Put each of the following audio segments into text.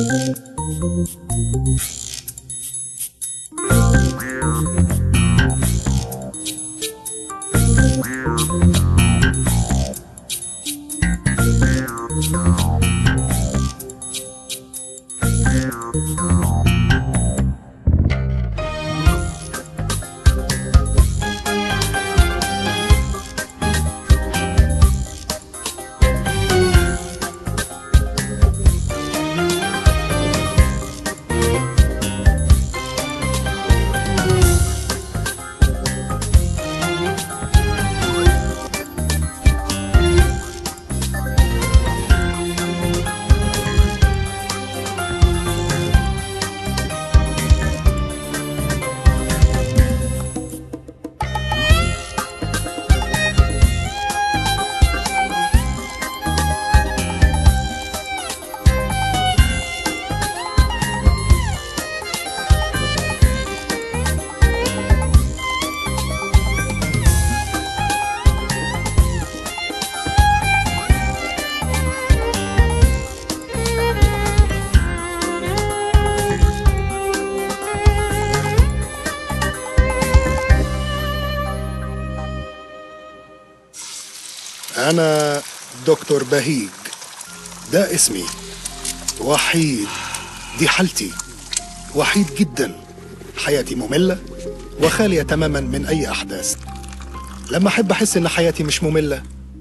أنا دكتور بهيج ده اسمي وحيد دي حالتي وحيد جدا حياتي مملة وخالية تماما من أي أحداث لما أحب أحس إن حياتي مش مملة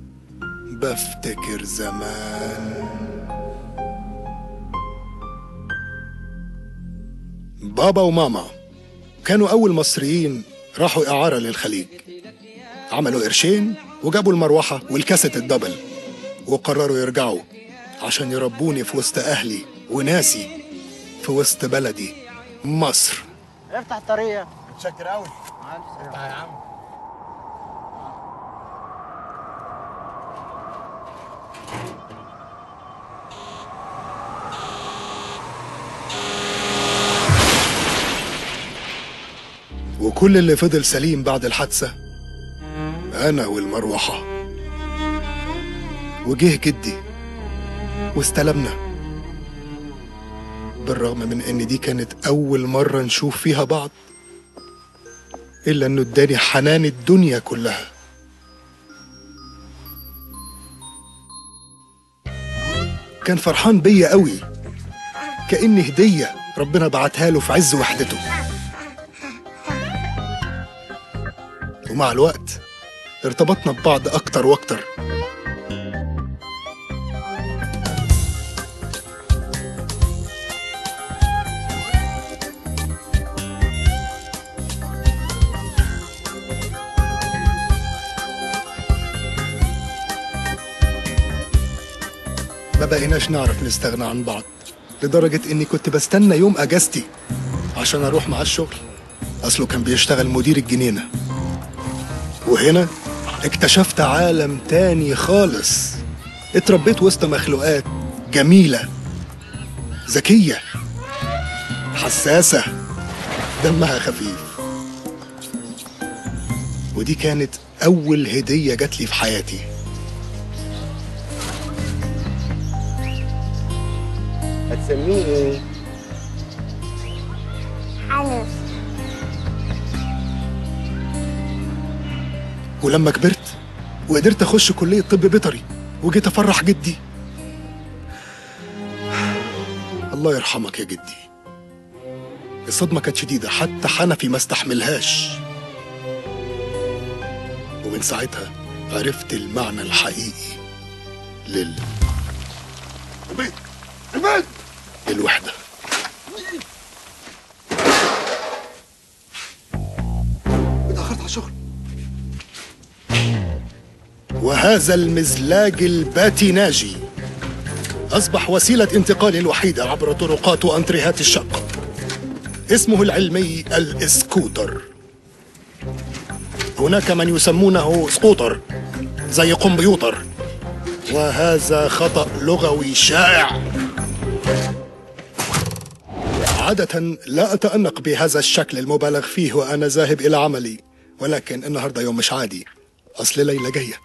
بفتكر زمان بابا وماما كانوا أول مصريين راحوا إعارة للخليج عملوا قرشين وجابوا المروحة والكاسيت الدبل وقرروا يرجعوا عشان يربوني في وسط أهلي وناسي في وسط بلدي مصر افتح الطريق متشكر قوي يا عم وكل اللي فضل سليم بعد الحادثة أنا والمروحة وجه جدي واستلمنا بالرغم من إن دي كانت أول مرة نشوف فيها بعض إلا إنه اداني حنان الدنيا كلها كان فرحان بيا قوي كأني هدية ربنا بعتها له في عز وحدته ومع الوقت ارتبطنا ببعض أكتر وأكتر ما بقيناش نعرف نستغنى عن بعض لدرجة إني كنت بستنى يوم أجازتي عشان أروح مع الشغل أصله كان بيشتغل مدير الجنينة وهنا اكتشفت عالم تاني خالص اتربيت وسط مخلوقات جميلة ذكية حساسة دمها خفيف ودي كانت أول هدية جات لي في حياتي هتسميه ايه؟ حنف ولما كبرت وقدرت اخش كلية طب بيطري وجيت افرح جدي الله يرحمك يا جدي الصدمة كانت شديدة حتى حنفي ما استحملهاش ومن ساعتها عرفت المعنى الحقيقي لل البيت البيت الوحدة اتأخرت على الشغل وهذا المزلاج الباتيناجي أصبح وسيلة انتقالي الوحيدة عبر طرقات وأنتريهات الشقة اسمه العلمي الإسكوتر هناك من يسمونه سكوتر زي كمبيوتر وهذا خطأ لغوي شائع عادة لا أتأنق بهذا الشكل المبالغ فيه وأنا ذاهب إلى عملي ولكن النهاردة يوم مش عادي أصل ليلى جاية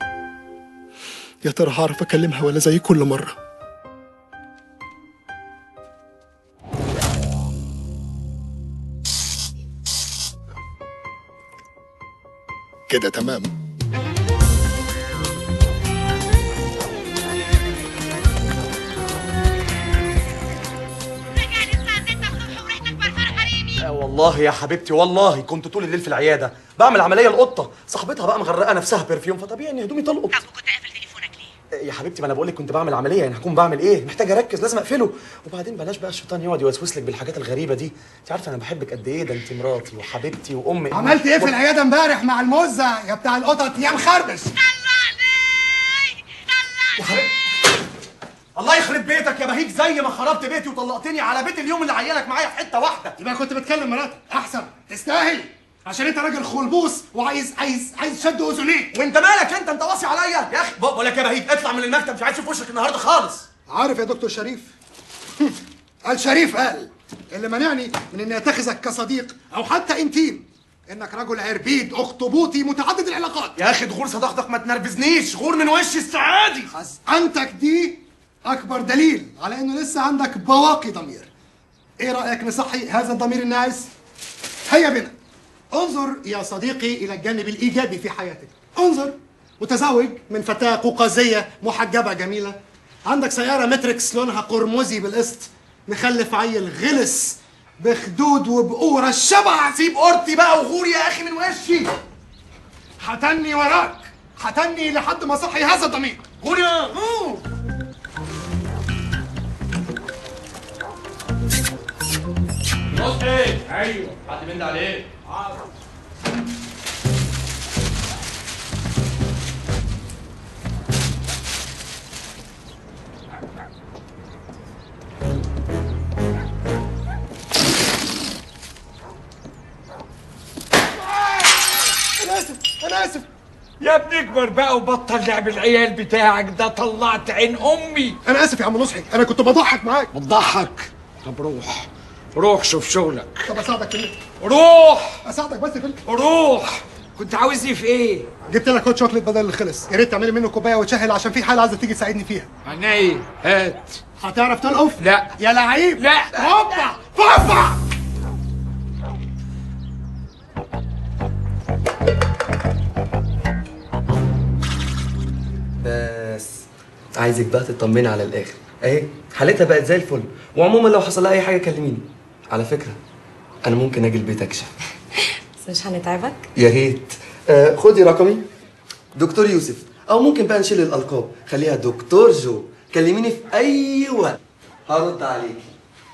يا ترى هعرف أكلمها ولا زي كل مرة كده تمام رجع لي الساعة 6 الصبح وريحتك برفان حريمي آه والله يا حبيبتي والله كنت طول الليل في العياده بعمل عمليه القطه صاحبتها بقى مغرقه نفسها برفيوم فطبيعي ان هدومي تلقط طب وكنت قافل تليفونك ليه؟ آه يا حبيبتي ما انا بقول لك كنت بعمل عمليه يعني هكون بعمل ايه محتاج اركز لازم اقفله وبعدين بلاش بقى الشيطان يقعد يوسوس لك بالحاجات الغريبه دي انت عارفه انا بحبك قد ايه ده انت مراتي وحبيبتي وامي عملت ايه في العياده امبارح مع الموزع يا بتاع القطط يا مخربش طلعني يا حبيبتي الله يخرب بيتك يا بهيج زي ما خربت بيتي وطلقتني على بيت اليوم اللي عيالك معايا في حته واحده يبقى كنت بتكلم مراتك احسن تستاهل عشان انت راجل خلبوس وعايز عايز عايز شد اذنيك وانت مالك انت انت واصي عليا يا اخي بقول لك يا بهيج اطلع من المكتب مش عايز اشوف وشك النهارده خالص عارف يا دكتور شريف قال شريف قال اللي منعني من اني اتخذك كصديق او حتى انتيم انك رجل عربيد اخطبوطي متعدد العلاقات يا اخي دخول صداقتك ما تنرفزنيش غور من وشي السعادي خزقنتك دي اكبر دليل على انه لسه عندك بواقي ضمير ايه رايك نصحي هذا الضمير الناعس هيا بنا انظر يا صديقي الى الجانب الايجابي في حياتك انظر متزوج من فتاه قوقازيه محجبه جميله عندك سياره متريكس لونها قرمزي بالقسط مخلف عيل غلس بخدود وبقوره الشبع سيب اورتي بقى وغور يا اخي من وشي هتني وراك هتني لحد ما صحي هذا الضمير غور يا غور نصحي ايوه حد من ده عليه انا اسف انا اسف يا ابني اكبر بقى وبطل لعب العيال بتاعك ده طلعت عين امي انا اسف يا عم نصحي انا كنت بضحك معاك بتضحك طب روح روح شوف شغلك طب اساعدك في اللي- روح اساعدك بس في اللي- روح كنت عاوزني في ايه؟ جبت لك هوت شوكليت بدل اللي خلص يا ريت تعملي منه كوبايه وتشهل عشان في حاله عايزه تيجي تساعدني فيها عينيا هات هتعرف تلقف لا. يا لعيب لا. هوبا فوفا بس عايزك بقى تطمني على الاخر اهي حالتها بقت زي الفل وعموما لو حصل لها اي حاجه كلميني على فكره انا ممكن اجي البيت اكشف بس مش هنتعبك يا ريت آه خدي رقمي دكتور يوسف او ممكن بقى نشيل الالقاب خليها دكتور جو كلميني في اي وقت هرد عليكي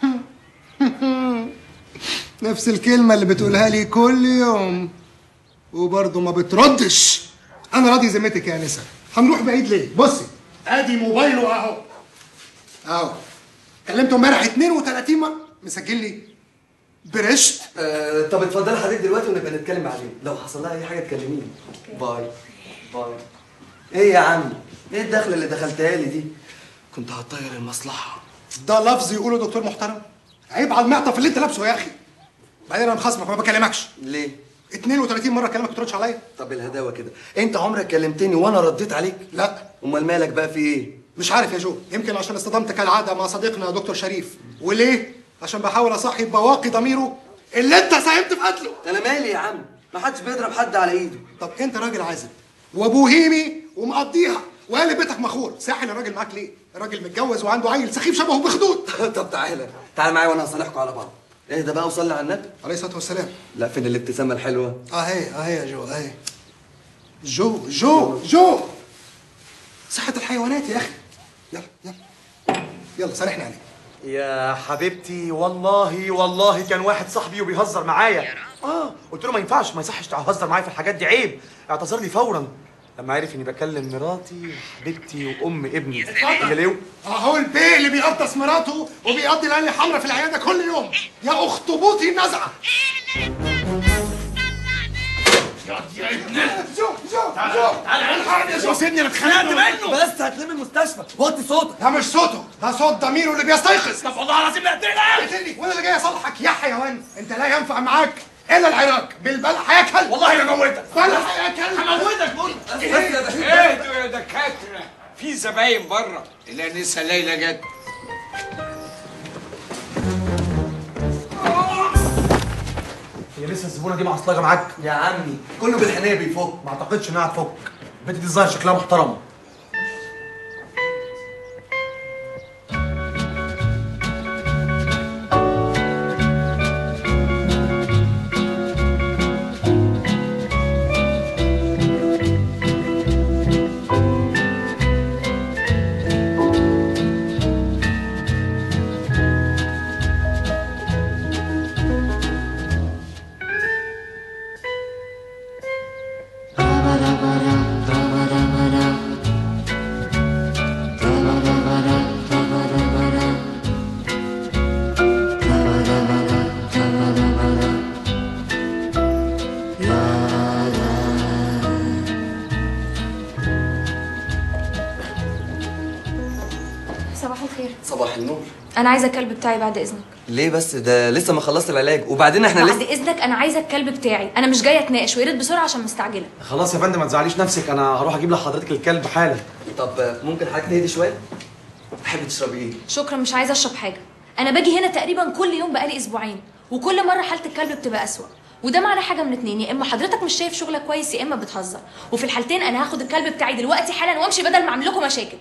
نفس الكلمه اللي بتقولها لي كل يوم وبرضه ما بتردش انا راضي ذمتك يا انسه هنروح بعيد ليه بصي ادي موبايله اهو اهو كلمته امبارح 32 مره مسجل لي برشت آه طب اتفضلي حضرتك دلوقتي ونبقى نتكلم بعدين لو حصل لها اي حاجه تكلميني باي باي ايه يا عم ايه الدخله اللي دخلتها لي دي كنت هطير المصلحه ده لفظ يقوله دكتور محترم عيب على المعطف اللي انت لابسه يا اخي بعدين انا مخصمك ما بكلمكش ليه 32 مره كلامك ما تردش عليا طب الهداوه كده انت عمرك كلمتني وانا رديت عليك لا امال مالك بقى في ايه مش عارف يا جو يمكن عشان اصطدمت كالعاده مع صديقنا دكتور شريف وليه عشان بحاول اصحي بواقي ضميره اللي انت ساهمت في قتله انا مالي يا عم ما حدش بيضرب حد على ايده طب انت راجل عازب وبوهيمي ومقضيها وقال بيتك مخور ساحل الراجل معاك ليه الراجل متجوز وعنده عيل سخيف شبهه بخدود طب تعالى تعالى معايا وانا هصالحكم على بعض اهدى بقى وصلي على النبي عليه الصلاه والسلام لا فين الابتسامه الحلوه اهي اهي يا جو اهي جو جو جو صحة الحيوانات يا اخي يلا يلا يلا سامحني عليك يا حبيبتي والله والله كان واحد صاحبي وبيهزر معايا اه قلت له ما ينفعش ما يصحش تهزر معايا في الحاجات دي عيب اعتذر لي فورا لما عرف اني بكلم مراتي وحبيبتي وام ابني اللي ليه اهو البيه اللي بيقطس مراته وبيقضي العين الحمراء في العياده كل يوم يا اخطبوطي النزعه جو جو جو الحقني يا جو سيبني انا اتخنقت منه بس هتلم المستشفى وطي صوتك ده مش صوته ده صوت ضميره اللي بيستيقظ طب والله العظيم لا اقتلك قتلني وانا اللي جاي اصالحك يا حيوان انت لا ينفع معاك الا العراق بالبلح يا كلب والله لا موتك بلح يا كلب هموتك قول اهدوا يا دكاتره في زباين بره الانسه ليلى جت هي لسه الزبونه دي معصلجه معاك يا عمي كله بالحنيه بيفك ما اعتقدش انها هتفك البنت دي الظاهر شكلها محترمه صباح الخير صباح النور انا عايزه الكلب بتاعي بعد اذنك ليه بس ده لسه ما خلصت العلاج وبعدين احنا بعد لسه اذنك انا عايزه الكلب بتاعي انا مش جايه اتناقش ويا ريت بسرعه عشان مستعجله خلاص يا فندم ما تزعليش نفسك انا هروح اجيب لحضرتك الكلب حالا طب ممكن حضرتك تهدي شويه تحبي تشربي ايه شكرا مش عايزه اشرب حاجه انا باجي هنا تقريبا كل يوم بقالي اسبوعين وكل مره حاله الكلب بتبقى اسوأ وده معناه حاجه من اتنين يا اما حضرتك مش شايف شغلك كويس يا اما بتهزر وفي الحالتين انا هاخد الكلب بتاعي دلوقتي حالا وامشي بدل ما اعمل لكم مشاكل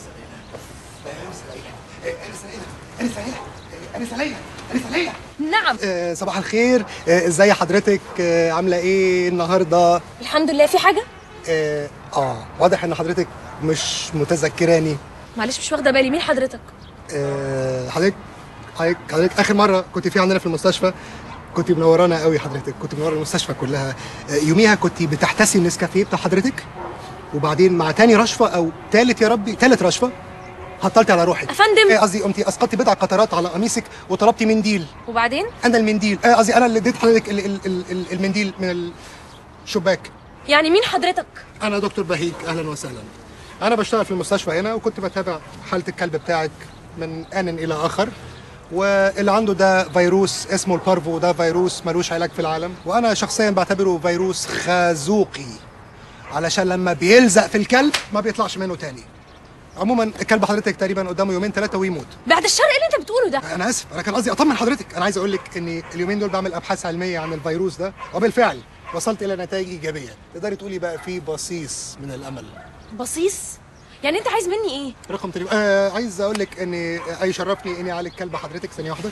انسه ليلى انسه ليلى انسه ليلى نعم آه، صباح الخير آه، ازاي حضرتك آه، عامله ايه النهارده الحمد لله في حاجه اه آه، واضح ان حضرتك مش متذكراني معلش مش واخده بالي مين حضرتك آه، حضرتك حضرتك حضرتك اخر مره كنت في عندنا في المستشفى كنت منورانا قوي حضرتك كنت منوره المستشفى كلها آه، يوميها كنت بتحتسي النسكافيه بتاع حضرتك وبعدين مع تاني رشفه او تالت يا ربي تالت رشفه هطلتي على روحك أفندم. آه، قصدي قمتي اسقطتي بضع قطرات على قميصك وطلبتي منديل وبعدين انا المنديل آه، قصدي انا اللي اديت حضرتك ال- ال- ال- ال- المنديل من الشباك يعني مين حضرتك انا دكتور بهيج اهلا وسهلا انا بشتغل في المستشفى هنا وكنت بتابع حاله الكلب بتاعك من ان الى اخر واللي عنده ده فيروس اسمه البارفو ده فيروس ملوش علاج في العالم وانا شخصيا بعتبره فيروس خازوقي علشان لما بيلزق في الكلب ما بيطلعش منه تاني عموما الكلب حضرتك تقريبا قدامه يومين ثلاثه ويموت بعد الشر ايه اللي انت بتقوله ده انا اسف انا كان قصدي اطمن حضرتك انا عايز اقول لك اني اليومين دول بعمل ابحاث علميه عن الفيروس ده وبالفعل وصلت الى نتائج ايجابيه تقدري تقولي بقى في بصيص من الامل بصيص يعني انت عايز مني ايه رقم تليفون آه عايز اقول لك اني اي شرفني اني اعالج كلب حضرتك ثانيه واحده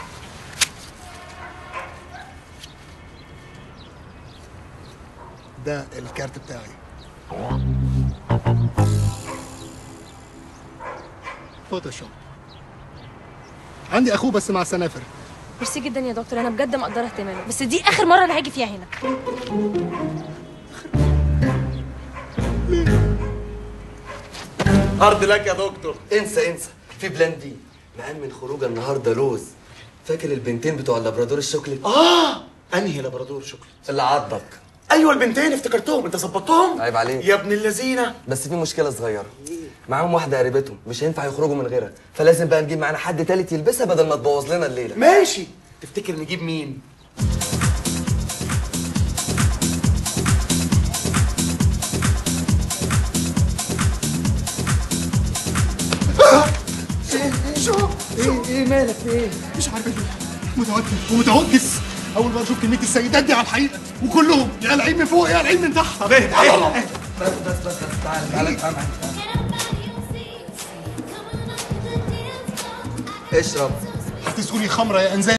ده الكارت بتاعي فوتوشوب عندي اخوه بس مع سنافر ميرسي جدا يا دكتور انا بجد مقدره اهتمامك بس دي اخر مره انا هاجي فيها هنا هارد لك يا دكتور انسى انسى في بلان دي مأمن خروجه النهارده لوز فاكر البنتين بتوع اللابرادور الشوكليت اه انهي لابرادور شكرا اللي عضك ايوه البنتين افتكرتهم انت ظبطتهم عيب عليك. يا ابن اللذينه بس في مشكله صغيره معاهم واحده قريبتهم مش هينفع يخرجوا من غيرها فلازم بقى نجيب معانا حد تالت يلبسها بدل ما تبوظ لنا الليله ماشي تفتكر نجيب مين شو ايه ايه مالك في ايه مش عارف ايه متوتر ومتوجس اول مره اشوف كميه السيدات دي على الحقيقه وكلهم يا العين من فوق يا العين من تحت طب ايه بس بس بس بس تعالى تعالى تعالى اشرب هتسقوني خمره يا انزال